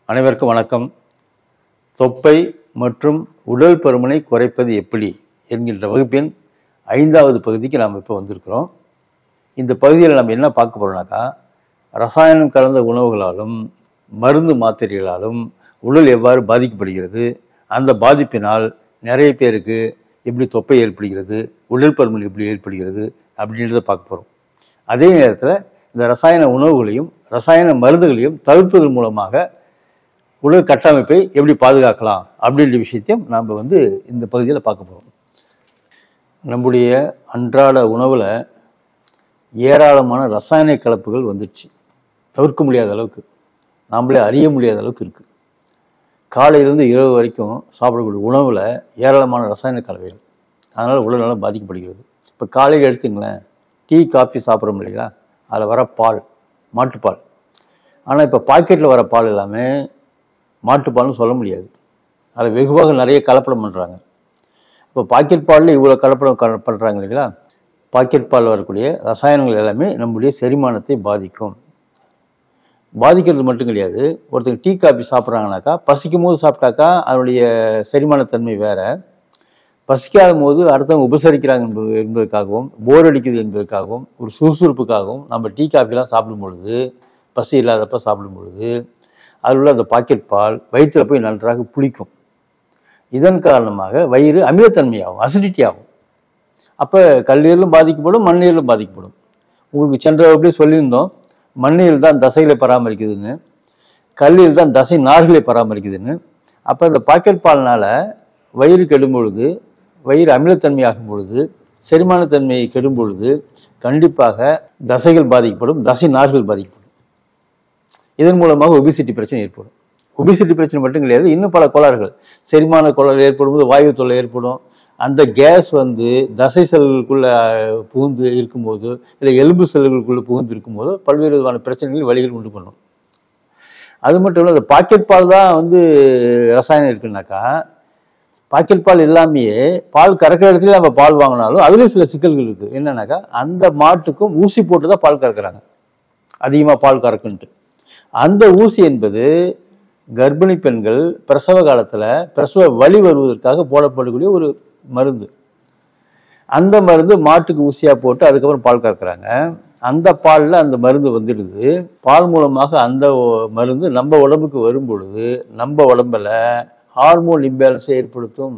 அனைவருக்கும் வணக்கம் தொப்பை மற்றும் உடல் பருமனை குறைப்பது எப்படி என்கின்ற வகுப்பின் ஐந்தாவது பகுதிக்கு நாம் இப்போ வந்திருக்கிறோம் இந்த பகுதியில் நம்ம என்ன பார்க்க போறோம்னாக்கா ரசாயனம் கலந்த உணவுகளாலும் மருந்து மாத்திரைகளாலும் உடல் எவ்வாறு பாதிக்கப்படுகிறது அந்த பாதிப்பினால் நிறைய பேருக்கு எப்படி தொப்பை ஏற்படுகிறது உடல் பருமன் எப்படி ஏற்படுகிறது அப்படின்றத பார்க்க போகிறோம் அதே நேரத்தில் இந்த ரசாயன உணவுகளையும் ரசாயன மருந்துகளையும் தவிர்ப்பதன் மூலமாக உடல் கட்டமைப்பை எப்படி பாதுகாக்கலாம் அப்படின்ற விஷயத்தையும் நாம் வந்து இந்த பகுதியில் பார்க்க போகிறோம் நம்முடைய அன்றாட உணவில் ஏராளமான ரசாயன கலப்புகள் வந்துடுச்சு தவிர்க்க முடியாத அளவுக்கு நாமளே அறிய முடியாத அளவுக்கு இருக்குது காலையிலேருந்து இரவு வரைக்கும் சாப்பிடக்கூடிய உணவில் ஏராளமான ரசாயன கலவைகள் அதனால் உடல் நலம் பாதிக்கப்படுகிறது இப்போ காலையில் எடுத்துங்களேன் டீ காஃபி சாப்பிட்றோம் இல்லைங்களா அதில் வர பால் மாட்டுப்பால் ஆனால் இப்போ பாக்கெட்டில் வர பால் எல்லாமே மாட்டுப்பால்னு சொல்ல முடியாது அதில் வெகுவாக நிறைய கலப்படம் பண்ணுறாங்க இப்போ பாக்கெட் பாலில் இவ்வளோ கலப்படம் க- பண்ணுறாங்க இல்லைங்களா பாக்கெட் பால் வரக்கூடிய ரசாயனங்கள் எல்லாமே நம்முடைய செரிமானத்தை பாதிக்கும் பாதிக்கிறது மட்டும் கிடையாது ஒருத்தங்க டீ காபி சாப்பிட்றாங்கனாக்கா பசிக்கும் போது சாப்பிட்டாக்கா அதனுடைய செரிமானத்தன்மை வேற பசிக்காத போது அடுத்தவங்க உபசரிக்கிறாங்க என்பது என்பதற்காகவும் போர் அடிக்குது என்பதற்காகவும் ஒரு சுறுசுறுப்புக்காகவும் நம்ம டீ காஃபிலாம் சாப்பிடும் பொழுது பசி இல்லாதப்ப சாப்பிடும் பொழுது அதில் உள்ள அந்த பாக்கெட் பால் வயிற்றில் போய் நன்றாக புளிக்கும் இதன் காரணமாக வயிறு அமிலத்தன்மையாகும் அசிடிட்டி ஆகும் அப்போ கல்லீரலும் பாதிக்கப்படும் மண்ணீரலும் பாதிக்கப்படும் உங்களுக்கு சென்ற வகுப்பிலே சொல்லியிருந்தோம் மண்ணீரல் தான் தசைகளை பராமரிக்குதுன்னு கல்லீரல் தான் தசை நார்களை பராமரிக்குதுன்னு அப்போ இந்த பாக்கெட் பால்னால வயிறு கெடும் பொழுது வயிறு அமிலத்தன்மையாகும் பொழுது செரிமானத்தன்மையை கெடும் பொழுது கண்டிப்பாக தசைகள் பாதிக்கப்படும் தசை நார்கள் பாதிக்கப்படும் இதன் மூலமாக ஒபிசிட்டி பிரச்சனை ஏற்படும் ஒபிசிட்டி பிரச்சனை மட்டும் கிடையாது இன்னும் பல கோளாறுகள் செரிமான கோளாறு ஏற்படும் போது வாயு தொல்லை ஏற்படும் அந்த கேஸ் வந்து தசை செல்களுக்குள்ள அஹ், புகுந்து இருக்கும்போது இல்லை எலும்பு செல்களுக்குள்ள புகுந்து இருக்கும்போது பல்வேறு விதமான பிரச்சனைகள் வழிகள் உண்டு பண்ணும் அது மட்டும் இல்லை அந்த பாக்கெட் பால் தான் வந்து ரசாயனம் இருக்குன்னாக்கா பாக்கெட் பால் இல்லாமையே பால் கறக்கிற இடத்துல நம்ம பால் வாங்கினாலும் அதுலேயும் சில சிக்கல்கள் இருக்கு என்னன்னாக்கா அந்த மாட்டுக்கும் ஊசி போட்டு தான் பால் கறக்குறாங்க அதிகமாக பால் கறக்குன்ட்டு அந்த ஊசி என்பது கர்ப்பிணி பெண்கள் பிரசவ காலத்தில் பிரசவ வலி வருவதற்காக போடப்படக்கூடிய ஒரு மருந்து அந்த மருந்து மாட்டுக்கு ஊசியாக போட்டு அதுக்கப்புறம் பால் கறக்குறாங்க அந்த பாலில் அந்த மருந்து வந்துடுது பால் மூலமாக அந்த ஒ- மருந்து நம்ம உடம்புக்கு வரும் பொழுது நம்ம உடம்புல ஹார்மோன் இம்பேலன்ஸை ஏற்படுத்தும்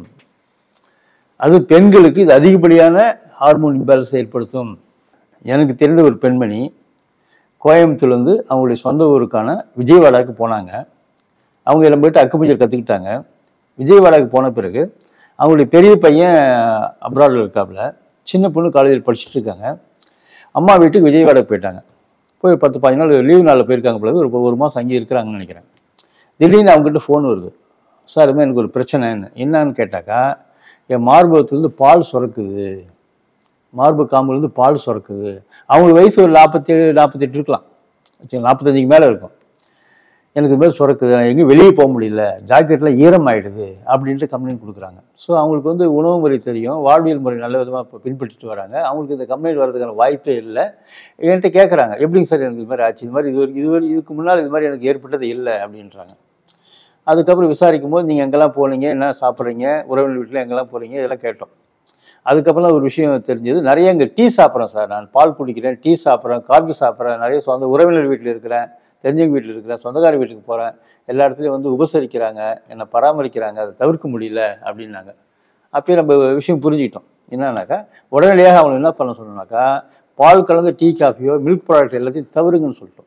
அது பெண்களுக்கு இது அதிகப்படியான ஹார்மோன் இம்பேலன்ஸை ஏற்படுத்தும் எனக்கு தெரிந்த ஒரு பெண்மணி கோயம்புத்தூர்லேருந்து அவங்களுடைய சொந்த ஊருக்கான விஜயவாடாவுக்கு போனாங்க அவங்க எல்லாம் போயிட்டு அக்குப்பஞ்சர் கற்றுக்கிட்டாங்க விஜயவாடாவுக்கு போன பிறகு அவங்களுடைய பெரிய பையன் அப்ராடில் இருக்காப்புல சின்ன பொண்ணு காலேஜில் படிச்சுட்டு இருக்காங்க அம்மா வீட்டுக்கு விஜயவாடாக்கு போயிட்டாங்க போய் பத்து பதினஞ்சு நாள் லீவு நாளில் போயிருக்காங்க பிறகு ஒரு ஒரு மாதம் அங்கே இருக்கிறாங்கன்னு நினைக்கிறேன் திடீர்னு அவங்ககிட்ட ஃபோன் வருது சார் இதுமாதிரி எனக்கு ஒரு பிரச்சனைன்னு என்னன்னு கேட்டாக்கா என் மார்பகத்துலேருந்து பால் சுரக்குது மார்பு காம்புலேருந்து பால் சுரக்குது அவங்களுக்கு வயசு ஒரு நாற்பத்தேழு நாற்பத்தெட்டு இருக்கலாம் வச்சுக்கோங்க நாற்பத்தஞ்சுக்கு மேலே இருக்கும் எனக்கு இது மாதிரி சுரக்குது நான் எங்கேயும் வெளியே போக முடியல ஜாக்கெட்டில் ஈரம் ஆயிடுது அப்படின்ட்டு கம்ப்ளைண்ட் கொடுக்குறாங்க ஸோ அவங்களுக்கு வந்து உணவு முறை தெரியும் வாழ்வியல் முறை நல்ல விதமாக பின்பற்றிட்டு வராங்க அவங்களுக்கு இந்த கம்ப்ளைண்ட் வர்றதுக்கான வாய்ப்பே இல்லை என்கிட்ட கேட்குறாங்க எப்படிங்க சார் எனக்கு இது மாதிரி ஆச்சு இது மாதிரி இது வரைக்கும் இது வரை இதுக்கு முன்னால் இது மாதிரி எனக்கு ஏற்பட்டது இல்லை அப்படின்றாங்க அதுக்கப்புறம் விசாரிக்கும் போது நீங்கள் எங்கெல்லாம் போனீங்க என்ன சாப்பிட்றீங்க உறவினர் வீட்டில் எங்கெல்லாம் போகிறீங்க இதெல்லாம் கேட்டோம் அதுக்கப்புறம் தான் ஒரு விஷயம் தெரிஞ்சது நிறைய இங்கே டீ சாப்பிட்றேன் சார் நான் பால் குடிக்கிறேன் டீ சாப்பிட்றேன் காஃபி சாப்பிட்றேன் நிறைய சொந்த உறவினர் வீட்டில் இருக்கிறேன் தெரிஞ்சவங்க வீட்டில் இருக்கிறேன் சொந்தக்கார வீட்டுக்கு போகிறேன் எல்லா இடத்துலையும் வந்து உபசரிக்கிறாங்க என்னை பராமரிக்கிறாங்க அதை தவிர்க்க முடியல அப்படின்னாங்க அப்பயே நம்ம விஷயம் புரிஞ்சுக்கிட்டோம் என்னன்னாக்கா உடனடியாக அவங்க என்ன பண்ண சொன்னோம்னாக்கா பால் கலந்த டீ காஃபியோ மில்க் ப்ராடக்ட் எல்லாத்தையும் தவிருங்கன்னு சொல்லிட்டோம்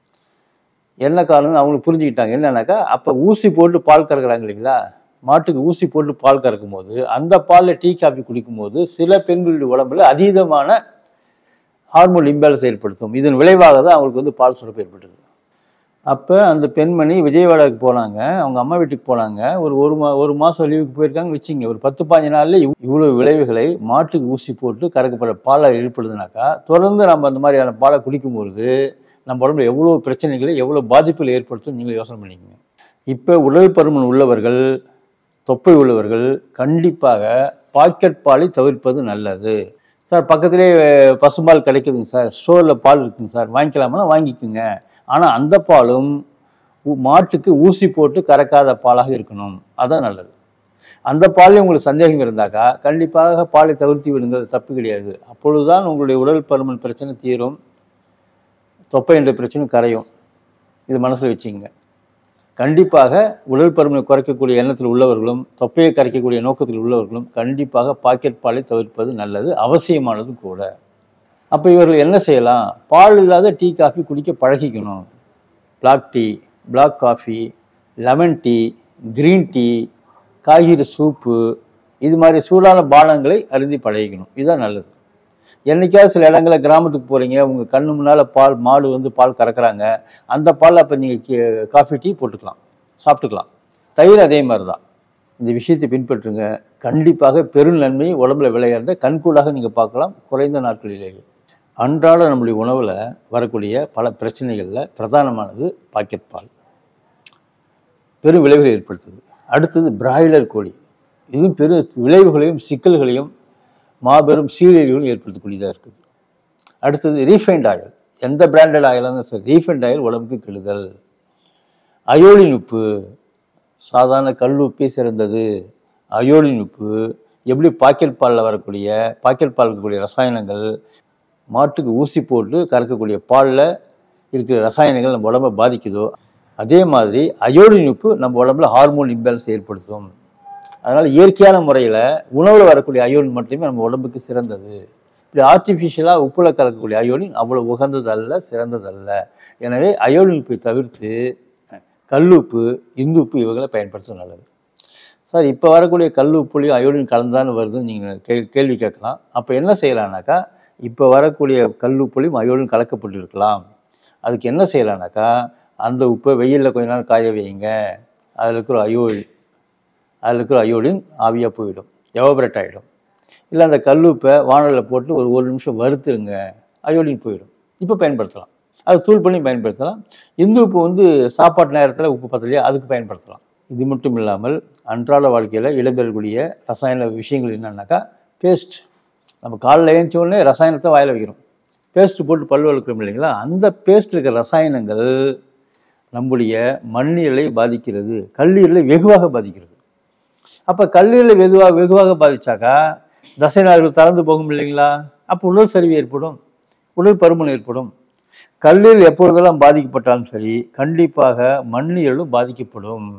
என்ன காரணம்னு அவங்களுக்கு புரிஞ்சுக்கிட்டாங்க என்னன்னாக்கா அப்போ ஊசி போட்டு பால் கறக்குறாங்க இல்லைங்களா மாட்டுக்கு ஊசி போட்டு பால் கறக்கும் போது அந்த பாலில் டீ காபி குடிக்கும் போது சில பெண்களுடைய உடம்புல அதீதமான ஹார்மோன் இம்பேலன்ஸ் ஏற்படுத்தும் இதன் விளைவாக தான் அவங்களுக்கு வந்து பால் சுரப்பு ஏற்பட்டது அப்போ அந்த பெண்மணி விஜயவாடாவுக்கு போனாங்க அவங்க அம்மா வீட்டுக்கு போனாங்க ஒரு ஒரு மா ஒரு மாதம் லீவுக்கு போயிருக்காங்க வச்சுங்க ஒரு பத்து பாஞ்சு நாள்ல இவ்- இவ்வளவு விளைவுகளை மாட்டுக்கு ஊசி போட்டு கறக்கப்படுற பாலை ஏற்படுதுனாக்கா தொடர்ந்து நம்ம அந்த மாதிரியான பாலை குடிக்கும்பொழுது நம்ம உடம்புல எவ்வளோ பிரச்சனைகளை எவ்வளோ பாதிப்புகள் ஏற்படுத்தும் நீங்கள் யோசனை பண்ணிக்கங்க இப்போ உடல் பருமன் உள்ளவர்கள் தொப்பை உள்ளவர்கள் கண்டிப்பாக பாக்கெட் பாலை தவிர்ப்பது நல்லது சார் பக்கத்திலே பசும்பால் கிடைக்குதுங்க சார் ஸ்டோரில் பால் இருக்குங்க சார் வாங்கிக்கலாமா வாங்கிக்கோங்க ஆனால் அந்த பாலும் ஊ- மாட்டுக்கு ஊசி போட்டு கறக்காத பாலாக இருக்கணும் அதான் நல்லது அந்த பாலில் உங்களுக்கு சந்தேகம் இருந்தாக்கா கண்டிப்பாக பாலை தவிர்த்து விடுங்கள் அது தப்பு கிடையாது அப்பொழுதுதான் உங்களுடைய உடல் பருமன் பிரச்சனை தீரும் தொப்பை என்ற பிரச்சனை கரையும் இது மனசில் வச்சுங்க கண்டிப்பாக உடல் பருமனை குறைக்கக்கூடிய எண்ணத்தில் உள்ளவர்களும் தொப்பையை கரைக்கக்கூடிய நோக்கத்தில் உள்ளவர்களும் கண்டிப்பாக பாக்கெட் பாலை தவிர்ப்பது நல்லது அவசியமானதும் கூட அப்போ இவர்கள் என்ன செய்யலாம் பால் இல்லாத டீ காஃபி குடிக்க பழகிக்கணும் black tea black coffee lemon tea green tea காய்கறி சூப்பு இது மாதிரி சூடான பானங்களை அருந்தி பழகிக்கணும் இதுதான் நல்லது என்னைக்காவது சில இடங்களில் கிராமத்துக்கு போகிறீங்க உங்கள் கண்ணு முன்னால் பால் மாடு வந்து பால் கறக்குறாங்க அந்த பால் அப்போ நீங்கள் காஃபி டீ போட்டுக்கலாம் சாப்பிட்டுக்கலாம் தயிர் அதே மாதிரி தான் இந்த விஷயத்தை பின்பற்றுங்க கண்டிப்பாக பெரும் நன்மை உடம்புல விளையாடுற கண்கூடாக நீங்கள் பார்க்கலாம் குறைந்த நாட்களிலேயே அன்றாட நம்முடைய உணவில் வரக்கூடிய பல பிரச்சனைகளில் பிரதானமானது பாக்கெட் பால் பெரும் விளைவுகளை ஏற்படுத்துது அடுத்தது பிராய்லர் கோழி இதுவும் பெரும் விளைவுகளையும் சிக்கல்களையும் மாபெரும் சீரழிவுகளும் ஏற்படுத்தக்கூடியதாக இருக்குது அடுத்தது ரீஃபைண்ட் ஆயில் எந்த பிராண்டட் ஆயிலாக இருந்தாலும் சரி ரீஃபைண்ட் ஆயில் உடம்புக்கு கெடுதல் அயோடின் உப்பு சாதாரண கல் உப்பே சிறந்தது அயோடின் உப்பு எப்படி பாக்கெட் பாலில் வரக்கூடிய பாக்கெட் பால் இருக்கக்கூடிய ரசாயனங்கள் மாட்டுக்கு ஊசி போட்டு கறக்கக்கூடிய பாலில் இருக்கிற ரசாயனங்கள் நம்ம உடம்பை பாதிக்குதோ அதே மாதிரி அயோடின் உப்பு நம்ம உடம்புல ஹார்மோன் இம்பேலன்ஸ் ஏற்படுத்தும் அதனால் இயற்கையான முறையில் உணவில் வரக்கூடிய அயோடின் மட்டுமே நம்ம உடம்புக்கு சிறந்தது இப்படி ஆர்டிஃபிஷியலாக உப்புல கலக்கக்கூடிய அயோடின் அவ்வளோ உகந்ததல்ல சிறந்ததல்ல எனவே அயோடின் உப்பை தவிர்த்து கல்லுப்பு இந்துப்பு இவங்களை பயன்படுத்த நல்லது சார் இப்போ வரக்கூடிய கல் உப்புலையும் அயோடின் கலந்தான்னு வருதுன்னு நீங்கள் கே கேள்வி கேட்கலாம் அப்போ என்ன செய்யலாம்னாக்கா இப்போ வரக்கூடிய கல் உப்புலையும் அயோடின் கலக்கப்பட்டு இருக்கலாம் அதுக்கு என்ன செய்யலாம்னாக்கா அந்த உப்பை வெயிலில் கொஞ்ச நேரம் காய வைங்க அதில் இருக்கிற அயோடின் அதில் இருக்கிற அயோடின் ஆவியாக போயிடும் எவாபரேட் ஆகிடும் இல்லை அந்த கல்லுப்பை வானலில் போட்டு ஒரு ஒரு நிமிஷம் வறுத்துருங்க அயோடின் போயிடும் இப்போ பயன்படுத்தலாம் அது தூள் பண்ணி பயன்படுத்தலாம் இந்து உப்பு வந்து சாப்பாட்டு நேரத்தில் உப்பு பத்தலையா அதுக்கு பயன்படுத்தலாம் இது மட்டும் இல்லாமல் அன்றாட வாழ்க்கையில் இடம்பெறக்கூடிய ரசாயன விஷயங்கள் என்னன்னாக்கா பேஸ்ட் நம்ம காலைல ஏஞ்ச உடனே ரசாயனத்தை வாயில் வைக்கிறோம் பேஸ்ட் போட்டு பல் வளர்க்குறோம் இல்லைங்களா அந்த பேஸ்ட் இருக்கிற ரசாயனங்கள் நம்முடைய மண்ணீரலை பாதிக்கிறது கல்லீரலை வெகுவாக பாதிக்கிறது அப்போ கல்லீரலை வெகுவாக வெகுவாக பாதிச்சாக்கா தசை நார்கள் திறந்து போகும் இல்லைங்களா அப்போ உடல் சரிவு ஏற்படும் உடல் பருமன் ஏற்படும் கல்லீரல் எப்பொழுதெல்லாம் பாதிக்கப்பட்டாலும் சரி கண்டிப்பாக மண்ணீரலும் பாதிக்கப்படும்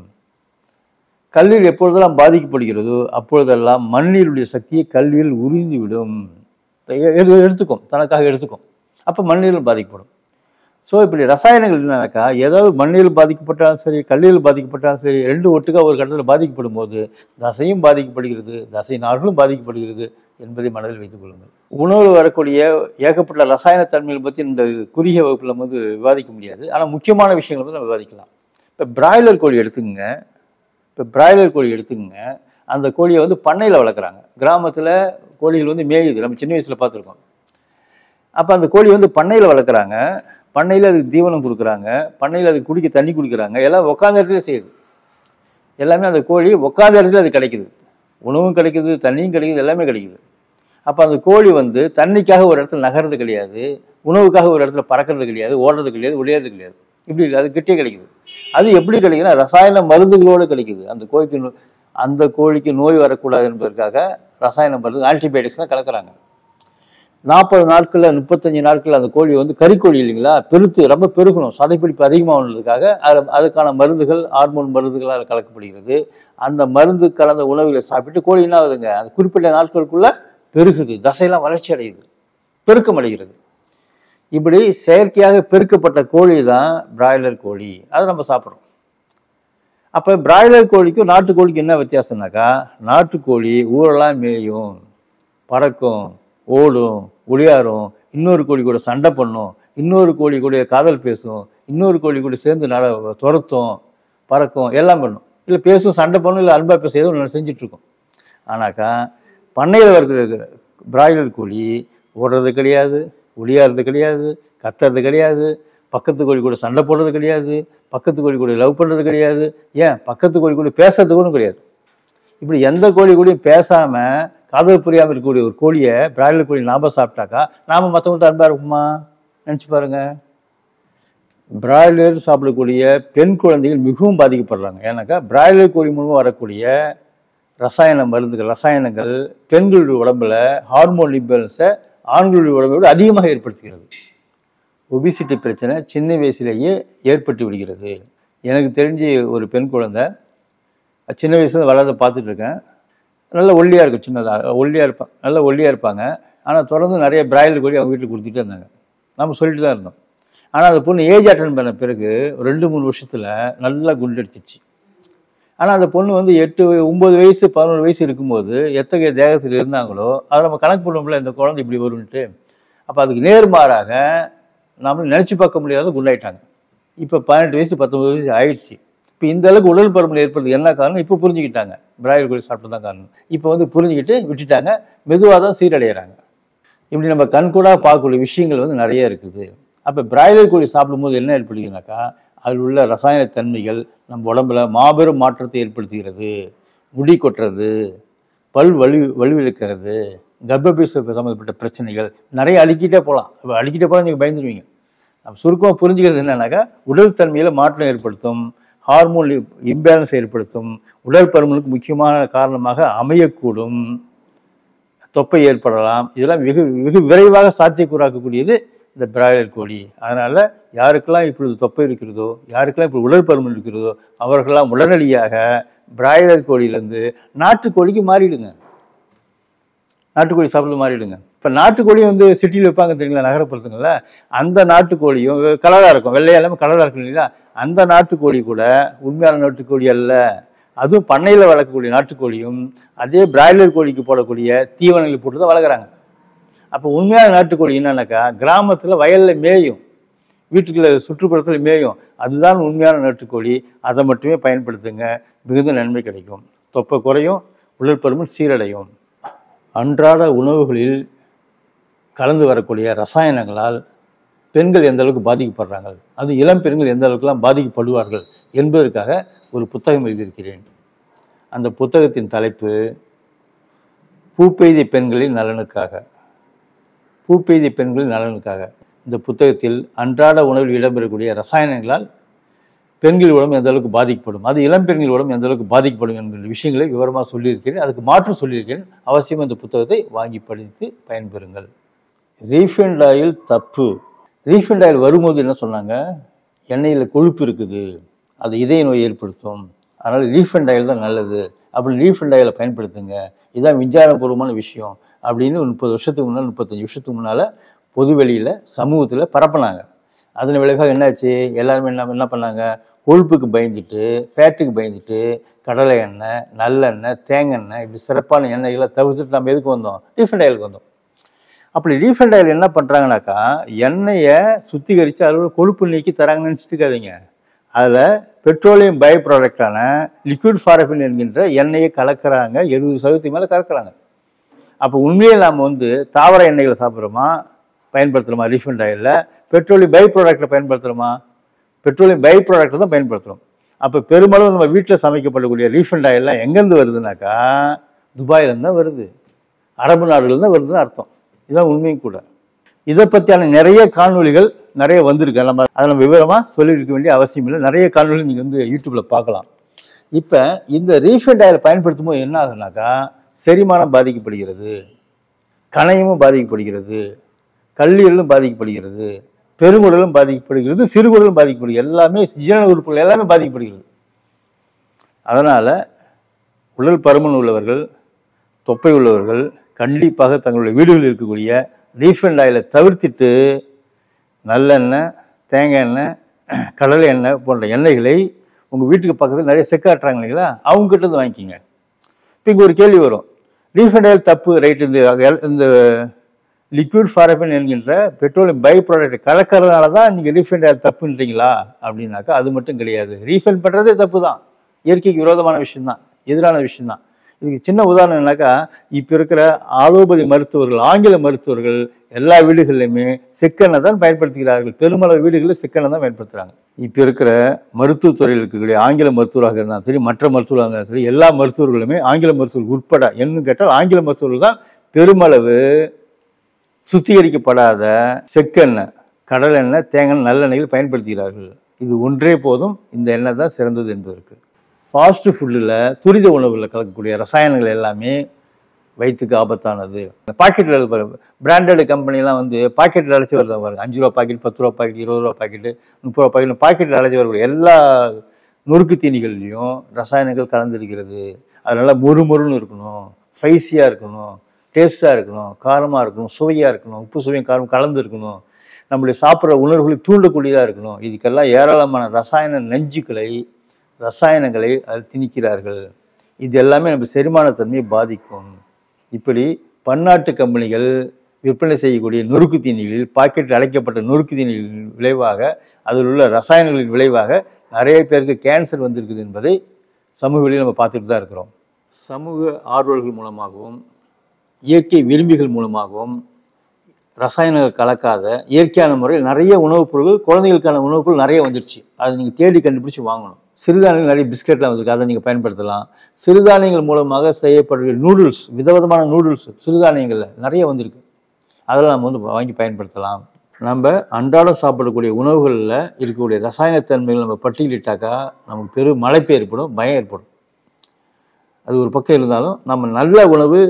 கல்லீரல் எப்பொழுதெல்லாம் பாதிக்கப்படுகிறதோ அப்பொழுதெல்லாம் மண்ணீருடைய சக்தியை கல்லீரல் உறிந்து விடும் எ- எடு- எடுத்துக்கும் தனக்காக எடுத்துக்கும் அப்போ மண்ணீரல் பாதிக்கப்படும் ஸோ இப்படி ரசாயனங்கள் என்னன்னாக்கா ஏதாவது மண்ணீரல் பாதிக்கப்பட்டாலும் சரி கல்லீரல் பாதிக்கப்பட்டாலும் சரி ரெண்டு ஒட்டுக்கா ஒரு கட்டத்தில் பாதிக்கப்படும் போது தசையும் பாதிக்கப்படுகிறது தசை நார்களும் பாதிக்கப்படுகிறது என்பதை மனதில் வைத்துக் கொள்ளுங்கள் உணவில் வரக்கூடிய ஏகப்பட்ட ரசாயன தன்மைகள் பற்றி இந்த குறுகிய வகுப்பில் வந்து விவாதிக்க முடியாது ஆனால் முக்கியமான விஷயங்கள் வந்து நம்ம விவாதிக்கலாம் இப்போ பிராய்லர் கோழி எடுத்துக்கங்க இப்போ பிராய்லர் கோழி எடுத்துக்கங்க அந்த கோழியை வந்து பண்ணையில் வளர்க்குறாங்க கிராமத்தில் கோழிகள் வந்து மேயுது நம்ம சின்ன வயசில் பார்த்துருக்கோம் அப்போ அந்த கோழி வந்து பண்ணையில் வளர்க்குறாங்க பண்ணையில் அதுக்கு தீவனம் கொடுக்குறாங்க பண்ணையில் அதுக்கு குடிக்க தண்ணி கொடுக்குறாங்க எல்லாம் உட்காந்த இடத்துல செய்யுது எல்லாமே அந்த கோழி உட்காந்த இடத்துல அது கிடைக்குது உணவும் கிடைக்குது தண்ணியும் கிடைக்குது எல்லாமே கிடைக்குது அப்போ அந்த கோழி வந்து தண்ணிக்காக ஒரு இடத்துல நகர்றது கிடையாது உணவுக்காக ஒரு இடத்துல பறக்கிறது கிடையாது ஓடுறது கிடையாது ஒளியறது கிடையாது இப்படி இருக்கு. அது கிட்டே கிடைக்குது அது எப்படி கிடைக்குதுன்னா ரசாயன மருந்துகளோடு கிடைக்குது அந்த கோழிக்கு நோ- அந்த கோழிக்கு நோய் வரக்கூடாது என்பதற்காக ரசாயன மருந்து ஆன்டிபயோட்டிக்ஸ்லாம் கலக்குறாங்க நாற்பது நாட்களில் முப்பத்தஞ்சு நாட்கள் அந்த கோழி வந்து கறிக்கோழி இல்லைங்களா பெருத்து ரொம்ப பெருகணும் சதைப்பிடிப்பு அதிகமாகணுன்றதுக்காக அது அதுக்கான மருந்துகள் ஹார்மோன் மருந்துகளால் கலக்கப்படுகிறது அந்த மருந்து கலந்த உணவுகளை சாப்பிட்டு கோழி என்ன ஆகுதுங்க அந்த குறிப்பிட்ட நாட்களுக்குள்ள பெருகுது தசையெல்லாம் வளர்ச்சி அடையுது பெருக்கம் அடைகிறது இப்படி செயற்கையாக பெருக்கப்பட்ட கோழி தான் பிராய்லர் கோழி அதை நம்ம சாப்பிட்றோம் அப்போ பிராய்லர் கோழிக்கும் நாட்டுக்கோழிக்கும் என்ன வித்தியாசம்னாக்கா நாட்டுக்கோழி ஊரெல்லாம் மேயும் பறக்கும் ஓடும் ஒளியாரும் இன்னொரு கோழி கூட சண்டை பண்ணும் இன்னொரு கோழி கூட காதல் பேசும் இன்னொரு கோழி கூட சேர்ந்து நட துரத்தும் பறக்கும் எல்லாம் பண்ணும் இல்லை பேசும் சண்டை பண்ணும் இல்லை அன்பா பேச ஏதோ ஒன்று செஞ்சுட்டு இருக்கும் ஆனாக்கா பண்ணையில் இருக்கிற பிராய்லர் கோழி ஓடுறது கிடையாது ஒளியாறது கிடையாது கத்துறது கிடையாது பக்கத்து கோழி கூட சண்டை போடுறது கிடையாது பக்கத்து கோழி கூட லவ் பண்ணுறது கிடையாது ஏன் பக்கத்து கோழி கூட பேசுறது கூட கிடையாது இப்படி எந்த கோழி கூடயும் பேசாம காதல் புரியாமல் இருக்கக்கூடிய ஒரு கோழியை பிராய்லர் கோழி நாம சாப்பிட்டாக்கா நாம மற்றவங்கள்ட்ட அன்பா இருக்குமா நினச்சி பாருங்க பிராய்லர் சாப்பிடக்கூடிய பெண் குழந்தைகள் மிகவும் பாதிக்கப்படுறாங்க ஏன்னாக்கா பிராய்லர் கோழி மூலமாக வரக்கூடிய ரசாயன மருந்துகள் ரசாயனங்கள் பெண்களுடைய உடம்புல ஹார்மோன் இம்பேலன்ஸை ஆண்களுடைய உடம்பை விட அதிகமாக ஏற்படுத்துகிறது ஒபிசிட்டி பிரச்சனை சின்ன வயசுலேயே ஏற்பட்டு விடுகிறது எனக்கு தெரிஞ்சு ஒரு பெண் குழந்தை சின்ன வயசுல வளர்ந்து பார்த்துட்டு இருக்கேன் நல்ல ஒல்லியாக இருக்கும் சின்னதாக ஒல்லியாக இருப்பாங்க நல்ல ஒல்லியாக இருப்பாங்க ஆனால் தொடர்ந்து நிறைய பிராய்லர் கோழி அவங்க வீட்டில் கொடுத்துட்டே இருந்தாங்க நம்ம சொல்லிட்டு தான் இருந்தோம் ஆனால் அந்த பொண்ணு ஏஜ் அட்டன் பண்ண பிறகு ஒரு ரெண்டு மூணு வருஷத்தில் நல்லா குண்டெடுத்துச்சு ஆனால் அந்த பொண்ணு வந்து எட்டு ஒன்பது வயசு பதினோரு வயசு இருக்கும்போது எத்தகைய தேகத்தில் இருந்தாங்களோ அதை நம்ம கணக்கு பண்ணுவோம்ல இந்த குழந்தை இப்படி வரும்ன்ட்டு அப்போ அதுக்கு நேர்மாறாக நாம நினச்சி பார்க்க முடியாத குண்டாயிட்டாங்க இப்போ பதினெட்டு வயசு பத்தொன்பது வயசு ஆயிடுச்சு இப்போ இந்த அளவுக்கு உடல் பருமன் ஏற்படுறது என்ன காரணம் இப்போ புரிஞ்சுக்கிட்டாங்க பிராய்லர் கோழி சாப்பிட்டு தான் காரணம் இப்போ வந்து புரிஞ்சுக்கிட்டு விட்டுட்டாங்க மெதுவாக தான் சீரடைகிறாங்க இப்படி நம்ம கண்கூடாக பார்க்கக்கூடிய விஷயங்கள் வந்து நிறைய இருக்குது அப்போ பிராய்லர் கோழி சாப்பிடும்போது என்ன ஏற்படுகிறதுனாக்கா அதில் உள்ள ரசாயன தன்மைகள் நம்ம உடம்புல மாபெரும் மாற்றத்தை ஏற்படுத்துகிறது முடி கொட்டுறது பல் வலு வலுவிழக்கிறது கர்ப்பபீச சம்மந்தப்பட்ட பிரச்சனைகள் நிறைய அழுக்கிட்டே போகலாம் இப்போ அழுக்கிட்டே போகலாம் நீங்கள் பயந்துருவீங்க நம்ம சுருக்கமாக புரிஞ்சுக்கிறது என்னன்னாக்கா உடல் தன்மையில் மாற்றம் ஏற்படுத்தும் ஹார்மோன் இம்பேலன்ஸ் ஏற்படுத்தும் உடல் பருமனுக்கு முக்கியமான காரணமாக அமையக்கூடும் தொப்பை ஏற்படலாம் இதெல்லாம் வெகு வெகு விரைவாக சாத்தியக்கூறாக்கக்கூடியது இந்த பிராய்லர் கோழி அதனால யாருக்கெல்லாம் இப்பொழுது தொப்பை இருக்கிறதோ யாருக்கெல்லாம் இப்படி உடல் பருமன் இருக்கிறதோ அவர்களெல்லாம் உடனடியாக பிராய்லர் கோழியிலேருந்து நாட்டுக்கோழிக்கு மாறிடுங்க நாட்டுக்கோழி சாப்பிட மாறிடுங்க இப்போ நாட்டுக்கோழி வந்து சிட்டியில் வைப்பாங்க தெரியுங்களா நகரப்புறத்துங்கள அந்த நாட்டுக்கோழியும் கலராக இருக்கும் வெள்ளையா எல்லாமே கலராக இருக்கும் இல்லைங்களா அந்த நாட்டுக்கோழி கூட உண்மையான நாட்டுக்கோழி அல்ல அதுவும் பண்ணையில் வளர்க்கக்கூடிய நாட்டுக்கோழியும் அதே பிராய்லர் கோழிக்கு போடக்கூடிய தீவனங்களை போட்டு தான் வளர்க்குறாங்க அப்போ உண்மையான நாட்டுக்கோழி என்னன்னாக்கா கிராமத்தில் வயலில் மேயும் வீட்டுக்குள்ள சுற்றுப்புறத்தில் மேயும் அதுதான் உண்மையான நாட்டுக்கோழி அதை மட்டுமே பயன்படுத்துங்க மிகுந்த நன்மை கிடைக்கும் தொப்பை குறையும் உடற்பருமன் சீரடையும் அன்றாட உணவுகளில் கலந்து வரக்கூடிய ரசாயனங்களால் பெண்கள் எந்த அளவுக்கு பாதிக்கப்படுறாங்க அது இளம் பெண்கள் எந்த அளவுக்குலாம் பாதிக்கப்படுவார்கள் என்பதற்காக ஒரு புத்தகம் எழுதியிருக்கிறேன் அந்த புத்தகத்தின் தலைப்பு பூப்பெய்தி பெண்களின் நலனுக்காக பூப்பெய்தி பெண்களின் நலனுக்காக இந்த புத்தகத்தில் அன்றாட உணவில் இடம்பெறக்கூடிய ரசாயனங்களால் பெண்கள் உடம்பு எந்த அளவுக்கு பாதிக்கப்படும் அது இளம் பெண்கள் உடம்பு எந்த அளவுக்கு பாதிக்கப்படும் என்கிற விஷயங்களை விவரமாக சொல்லியிருக்கிறேன் அதுக்கு மாற்று சொல்லியிருக்கிறேன் அவசியம் இந்த புத்தகத்தை வாங்கி படித்து பயன்பெறுங்கள் ரீஃபைண்ட் ஆயில் தப்பு ரீஃபைண்ட் ஆயில் வரும்போது என்ன சொன்னாங்க எண்ணெயில் கொழுப்பு இருக்குது அது இதய நோய் ஏற்படுத்தும் அதனால் ரீஃபைண்ட் ஆயில் தான் நல்லது அப்படி ரீஃபைண்ட் ஆயிலை பயன்படுத்துங்க இதுதான் விஞ்ஞானபூர்வமான விஷயம் அப்படின்னு ஒரு முப்பது வருஷத்துக்கு முன்னால் முப்பத்தஞ்சு வருஷத்துக்கு முன்னால் பொது வெளியில் சமூகத்தில் பரப்புனாங்க அதன் விளைவாக என்னாச்சு எல்லாருமே என்ன என்ன பண்ணாங்க கொழுப்புக்கு பயந்துட்டு ஃபேட்டுக்கு பயந்துட்டு கடலை எண்ணெய் நல்லெண்ணெய் தேங்காய் இப்படி சிறப்பான எண்ணெய்களை தவிர்த்துட்டு நம்ம எதுக்கு வந்தோம் ரீஃபைண்ட் ஆயிலுக்கு வந்தோம் அப்படி ரீஃபைண்ட் ஆயில் என்ன பண்ணுறாங்கனாக்கா எண்ணெயை சுத்திகரித்து அதில் கொழுப்பு நீக்கி தராங்கன்னு நினச்சிட்டு இருக்காதீங்க அதில் பெட்ரோலியம் பை ப்ராடக்டான லிக்விட் ஃபாரபின் என்கின்ற எண்ணெயை கலக்கிறாங்க எழுபது சதவீதத்துக்கு மேலே கலக்கிறாங்க அப்போ உண்மையே நாம் வந்து தாவர எண்ணெய்களை சாப்பிட்றோமா பயன்படுத்துகிறோமா ரீஃபைண்ட் ஆயிலில் பெட்ரோலியம் பை ப்ராடக்டை பயன்படுத்துகிறோமா பெட்ரோலியம் பை ப்ராடக்ட்டை தான் பயன்படுத்துகிறோம் அப்போ பெரும்பாலும் நம்ம வீட்டில் சமைக்கப்படக்கூடிய ரீஃபைண்ட் ஆயில்லாம் எங்கேருந்து வருதுனாக்கா துபாயிலேருந்து தான் வருது அரபு நாடுகள் தான் வருதுன்னு அர்த்தம் இதுதான் உண்மையும் கூட இதை பற்றியான நிறைய காணொளிகள் நிறைய வந்திருக்கு நம்ம அதை நம்ம விவரமாக சொல்லியிருக்க வேண்டிய அவசியம் இல்லை நிறைய காணொளிகள் நீங்கள் வந்து யூடியூப்பில் பார்க்கலாம் இப்போ இந்த ரீஃபைண்ட் ஆயில் பயன்படுத்தும் போது என்ன ஆகுனாக்கா செரிமானம் பாதிக்கப்படுகிறது கணையமும் பாதிக்கப்படுகிறது கல்லீரலும் பாதிக்கப்படுகிறது பெருங்குடலும் பாதிக்கப்படுகிறது சிறுகுடலும் பாதிக்கப்படுகிறது எல்லாமே ஜீரண உறுப்புகள் எல்லாமே பாதிக்கப்படுகிறது அதனால் உடல் பருமன் உள்ளவர்கள் தொப்பை உள்ளவர்கள் கண்டிப்பாக தங்களுடைய வீடுகளில் இருக்கக்கூடிய ரீஃபைண்ட் ஆயிலை தவிர்த்துட்டு நல்லெண்ணெய் தேங்காய் எண்ணெய் கடலை எண்ணெய் போன்ற எண்ணெய்களை உங்கள் வீட்டுக்கு பக்கத்தில் நிறைய செக்காட்டுறாங்க இல்லைங்களா அவங்ககிட்ட இருந்து வாங்கிக்கிங்க இப்போ இங்கே ஒரு கேள்வி வரும் ரீஃபைண்ட் ஆயில் தப்பு ரைட் இந்த இந்த லிக்விட் ஃபாரபின் என்கின்ற பெட்ரோலியம் பை ப்ராடக்ட் கலக்கிறதுனால தான் நீங்கள் ரீஃபைண்ட் ஆயில் தப்புன்றீங்களா அப்படின்னாக்கா அது மட்டும் கிடையாது ரீஃபைண்ட் பண்ணுறதே தப்பு தான் இயற்கைக்கு விரோதமான விஷயம்தான் எதிரான விஷயம்தான் இதுக்கு சின்ன உதாரணம் என்னக்கா இப்போ இருக்கிற ஆலோபதி மருத்துவர்கள் ஆங்கில மருத்துவர்கள் எல்லா வீடுகளிலுமே செக்கெண்ணெய் தான் பயன்படுத்துகிறார்கள் பெருமளவு வீடுகளில் செக்கெண்ணெய் தான் பயன்படுத்துகிறாங்க இப்போ இருக்கிற மருத்துவத்துறையில் இருக்கக்கூடிய ஆங்கில மருத்துவராக இருந்தாலும் சரி மற்ற மருத்துவராக இருந்தாலும் சரி எல்லா மருத்துவர்களுமே ஆங்கில மருத்துவர்கள் உட்பட என்னன்னு கேட்டால் ஆங்கில மருத்துவர்கள் தான் பெருமளவு சுத்திகரிக்கப்படாத செக்கெண்ணெய் கடல் எண்ணெய் தேங்காய் நல்லெண்ணெய்கள் பயன்படுத்துகிறார்கள் இது ஒன்றே போதும் இந்த எண்ணெய் தான் சிறந்தது என்பதற்கு ஃபாஸ்ட் ஃபுட்டில் துரித உணவுகளில் கலக்கக்கூடிய ரசாயனங்கள் எல்லாமே வயிற்றுக்கு ஆபத்தானது பாக்கெட்டில் பிராண்டட் கம்பெனிலாம் வந்து பாக்கெட்டில் அடைச்சி வருது பாருங்க அஞ்சு ரூபா பாக்கெட் பத்து ரூபா பாக்கெட் இருபது ரூபா பாக்கெட்டு முப்பது ரூபா பாக்கெட் பாக்கெட்டில் அடைச்சி வரக்கூடிய எல்லா நொறுக்கு தீனிகள்லையும் ரசாயனங்கள் கலந்துருக்கிறது அதனால முறுமுறுன்னு இருக்கணும் ஸ்பைசியாக இருக்கணும் டேஸ்ட்டாக இருக்கணும் காரமாக இருக்கணும் சுவையாக இருக்கணும் உப்பு சுவையும் காரம் கலந்து இருக்கணும் நம்மளுடைய சாப்பிட்ற உணர்வுகளை தூண்டக்கூடியதாக இருக்கணும் இதுக்கெல்லாம் ஏராளமான ரசாயன நஞ்சுக்களை ரசாயனங்களை அதில் திணிக்கிறார்கள் இது எல்லாமே நம்ம செரிமானத்தன்மையை பாதிக்கும் இப்படி பன்னாட்டு கம்பெனிகள் விற்பனை செய்யக்கூடிய நொறுக்கு தீனிகளில் பாக்கெட்டில் அடைக்கப்பட்ட நொறுக்கு தீனிகளின் விளைவாக அதில் உள்ள ரசாயனங்களின் விளைவாக நிறைய பேருக்கு கேன்சர் வந்திருக்குது என்பதை சமூக வழியில் நம்ம பார்த்துட்டு தான் இருக்கிறோம் சமூக ஆர்வலர்கள் மூலமாகவும் இயற்கை விரும்பிகள் மூலமாகவும் ரசாயனங்கள் கலக்காத இயற்கையான முறையில் நிறைய உணவுப் பொருட்கள் குழந்தைகளுக்கான உணவுப் பொருள் நிறைய வந்துடுச்சு அதை நீங்கள் தேடி கண்டுபிடிச்சு வாங்கணும் சிறுதானியங்கள் நிறைய பிஸ்கெட்லாம் வந்திருக்கு அதை நீங்கள் பயன்படுத்தலாம் சிறுதானியங்கள் மூலமாக செய்யப்படுகிற நூடுல்ஸ் விதவிதமான நூடுல்ஸ் சிறுதானியங்களில் நிறைய வந்திருக்கு அதெல்லாம் நம்ம வந்து வாங்கி பயன்படுத்தலாம் நம்ம அன்றாடம் சாப்பிடக்கூடிய உணவுகளில் இருக்கக்கூடிய ரசாயனத்தன்மைகள் நம்ம பட்டியலிட்டாக்கா நமக்கு பெரும் மலைப்பு ஏற்படும் பயம் ஏற்படும் அது ஒரு பக்கம் இருந்தாலும் நம்ம நல்ல உணவு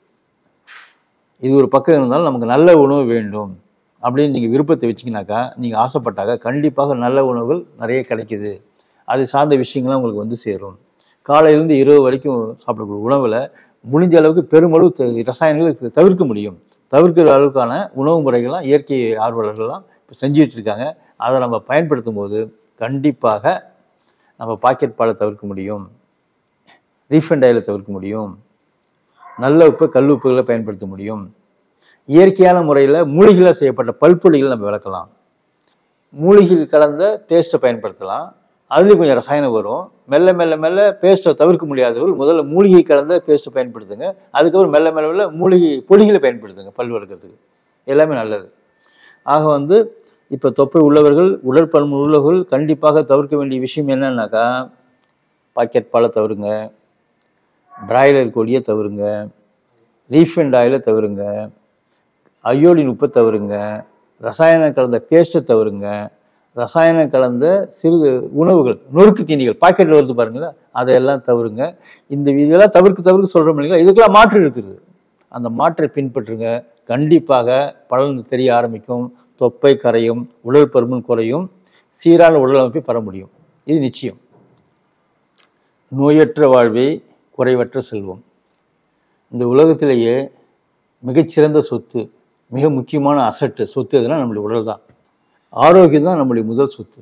இது ஒரு பக்கம் இருந்தாலும் நமக்கு நல்ல உணவு வேண்டும் அப்படின்னு நீங்கள் விருப்பத்தை வச்சிங்கனாக்கா நீங்கள் ஆசைப்பட்டாக்கா கண்டிப்பாக நல்ல உணவுகள் நிறைய கிடைக்குது அது சார்ந்த விஷயங்கள்லாம் உங்களுக்கு வந்து சேரும் காலையிலேருந்து இரவு வரைக்கும் சாப்பிடக்கூடிய உணவில் முடிஞ்ச அளவுக்கு பெருமளவு த- ரசாயனங்களை த- தவிர்க்க முடியும் தவிர்க்கிற அளவுக்கான உணவு முறைகள்லாம் இயற்கை ஆர்வலர்கள்லாம் இப்போ செஞ்சுட்டு இருக்காங்க அதை நம்ம பயன்படுத்தும் போது கண்டிப்பாக நம்ம பாக்கெட் பாலை தவிர்க்க முடியும் ரீஃபண்ட் ஆயிலை தவிர்க்க முடியும் நல்ல உப்பு கல் உப்புகளை பயன்படுத்த முடியும் இயற்கையான முறையில் மூலிகையில் செய்யப்பட்ட பல்பொடிகள் நம்ம விளக்கலாம் மூலிகையில் கலந்த பேஸ்ட்டை பயன்படுத்தலாம் அதுலேயும் கொஞ்சம் ரசாயனம் வரும் மெல்ல மெல்ல மெல்ல பேஸ்ட்டை தவிர்க்க முடியாதவர்கள் முதல்ல மூலிகை கலந்த பேஸ்ட்டை பயன்படுத்துங்க அதுக்கப்புறம் மெல்ல மெல்ல மெல்ல மூலிகை பொடிகளை பயன்படுத்துங்க பல் வளர்க்கறதுக்கு எல்லாமே நல்லது ஆக வந்து இப்போ தொப்பை உள்ளவர்கள் உடற்பருமன் உள்ளவர்கள் கண்டிப்பாக தவிர்க்க வேண்டிய விஷயம் என்னன்னாக்கா பாக்கெட் பாலை தவிருங்க பிராய்லர் கொடியை தவிருங்க ரீஃபைண்ட் ஆயிலை தவிருங்க அயோடின் உப்பை தவிருங்க ரசாயனம் கலந்த பேஸ்ட்டை தவிருங்க ரசாயனம் கலந்த சிறு உணவுகள் நொறுக்கு தீனிகள் பாக்கெட்டில் வருது பாருங்களேன் அதையெல்லாம் தவிருங்க இந்த இதெல்லாம் தவிர்க்க தவிர்க்க சொல்கிறோம் இல்லைங்களா இதுக்கெல்லாம் மாற்று இருக்குது அந்த மாற்றை பின்பற்றுங்க கண்டிப்பாக பலன் தெரிய ஆரம்பிக்கும் தொப்பை கரையும் உடல் பருமன் குறையும் சீரான உடல் அமைப்பை பெற முடியும் இது நிச்சயம் நோயற்ற வாழ்வே குறைவற்ற செல்வம் இந்த உலகத்திலேயே மிகச்சிறந்த சொத்து மிக முக்கியமான அசட்டு சொத்து எதுனா நம்மளுடைய உடல் தான் ஆரோக்கியம் தான் நம்முடைய முதல் சொத்து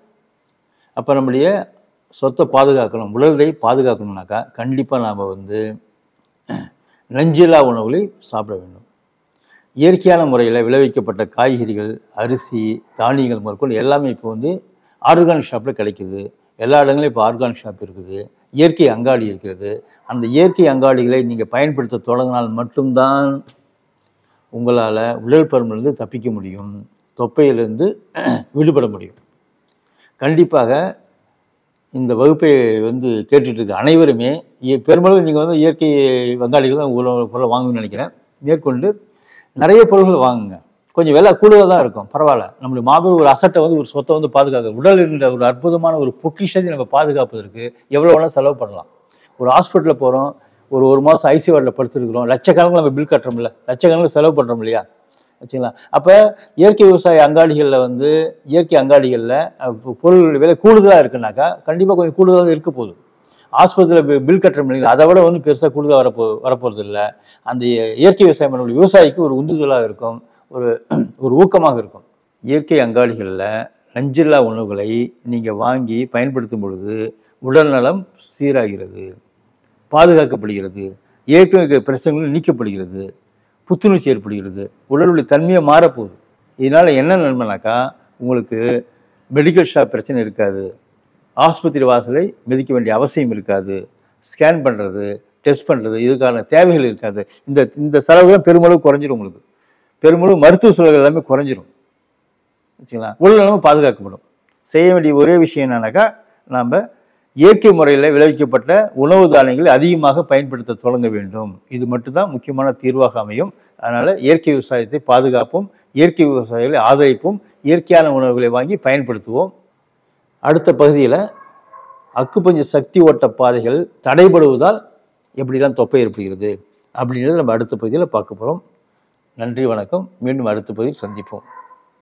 அப்போ நம்முடைய சொத்தை பாதுகாக்கணும் உடலை பாதுகாக்கணும்னாக்கா கண்டிப்பாக நாம் வந்து நஞ்சில்லா உணவுகளை சாப்பிட வேண்டும் இயற்கையான முறையில் விளைவிக்கப்பட்ட காய்கறிகள் அரிசி தானியங்கள் முதற்கொண்டு எல்லாமே இப்போ வந்து ஆர்கானிக் ஷாப்பில் கிடைக்குது எல்லா இடங்களையும் இப்போ ஆர்கானிக் ஷாப் இருக்குது இயற்கை அங்காடி இருக்கிறது அந்த இயற்கை அங்காடிகளை நீங்கள் பயன்படுத்த தொடங்கினால் மட்டும்தான் உங்களால் உடல் பருமனிலிருந்து தப்பிக்க முடியும் தொப்பையிலிருந்து விடுபட முடியும் கண்டிப்பாக இந்த வகுப்பை வந்து கேட்டுட்டு இருக்க அனைவருமே இ- பெரும்பாலும் நீங்கள் வந்து இயற்கை வங்காளிகள் தான் உணவு பொருளை வாங்குன்னு நினைக்கிறேன் மேற்கொண்டு நிறைய பொருட்கள் வாங்குங்க கொஞ்சம் விலை கூடுதலாக தான் இருக்கும் பரவாயில்ல நம்மளுடைய மாபெரும் ஒரு அசட்டை வந்து ஒரு சொத்தை வந்து பாதுகாக்க உடல் என்ற ஒரு அற்புதமான ஒரு பொக்கிஷத்தை நம்ம பாதுகாப்பதற்கு எவ்வளோ வேணால் செலவு பண்ணலாம் ஒரு ஹாஸ்பிட்டலில் போகிறோம் ஒரு ஒரு மாதம் ஐசி வார்டில் படுத்துருக்குறோம் லட்சக்கணக்கில் நம்ம பில் கட்டுறோம்ல லட்சக்கணக்கில் செலவு பண்ணுறோம் இல்லையா வச்சுங்களா அப்போ இயற்கை விவசாய அங்காடிகளில் வந்து இயற்கை அங்காடிகளில் பொருள் விலை கூடுதலாக இருக்குனாக்கா கண்டிப்பாக கொஞ்சம் கூடுதலாக இருக்க போகுது ஆஸ்பத்திரியில் பில் கட்டுறோம் இல்லைங்களா அதை விட ஒன்றும் பெருசாக கூடுதலாக வரப்போ வரப்போகிறது இல்லை அந்த இயற்கை விவசாயம் பண்ணக்கூடிய விவசாயிக்கு ஒரு உந்துதலாக இருக்கும் ஒரு ஒரு ஊக்கமாக இருக்கும் இயற்கை அங்காடிகளில் நஞ்சில்லா உணவுகளை நீங்கள் வாங்கி பயன்படுத்தும் பொழுது உடல்நலம் சீராகிறது பாதுகாக்கப்படுகிறது ஏற்கனவே இருக்கிற பிரச்சனைகள் நீக்கப்படுகிறது புத்துணர்ச்சி ஏற்படுகிறது உடலுடைய தன்மையை மாறப்போகுது இதனால் என்ன நன்மைனாக்கா உங்களுக்கு மெடிக்கல் ஷாப் பிரச்சனை இருக்காது ஆஸ்பத்திரி வாசலை மிதிக்க வேண்டிய அவசியம் இருக்காது ஸ்கேன் பண்ணுறது டெஸ்ட் பண்ணுறது இதுக்கான தேவைகள் இருக்காது இந்த இந்த செலவுகள் பெருமளவு குறைஞ்சிரும் உங்களுக்கு பெருமளவு மருத்துவ செலவுகள் எல்லாமே குறைஞ்சிரும் வச்சுங்களா உடல்நலமும் பாதுகாக்கப்படும் செய்ய வேண்டிய ஒரே விஷயம் என்னன்னாக்கா நாம் இயற்கை முறையில் விளைவிக்கப்பட்ட உணவு தானியங்களை அதிகமாக பயன்படுத்த தொடங்க வேண்டும் இது மட்டும்தான் முக்கியமான தீர்வாக அமையும் அதனால் இயற்கை விவசாயத்தை பாதுகாப்போம் இயற்கை விவசாயிகளை ஆதரிப்போம் இயற்கையான உணவுகளை வாங்கி பயன்படுத்துவோம் அடுத்த பகுதியில் அக்குப்பஞ்ச சக்தி ஓட்ட பாதைகள் தடைபடுவதால் எப்படிலாம் தொப்பை ஏற்படுகிறது அப்படின்றத நம்ம அடுத்த பகுதியில் பார்க்க போகிறோம் நன்றி வணக்கம் மீண்டும் அடுத்த பகுதியில் சந்திப்போம்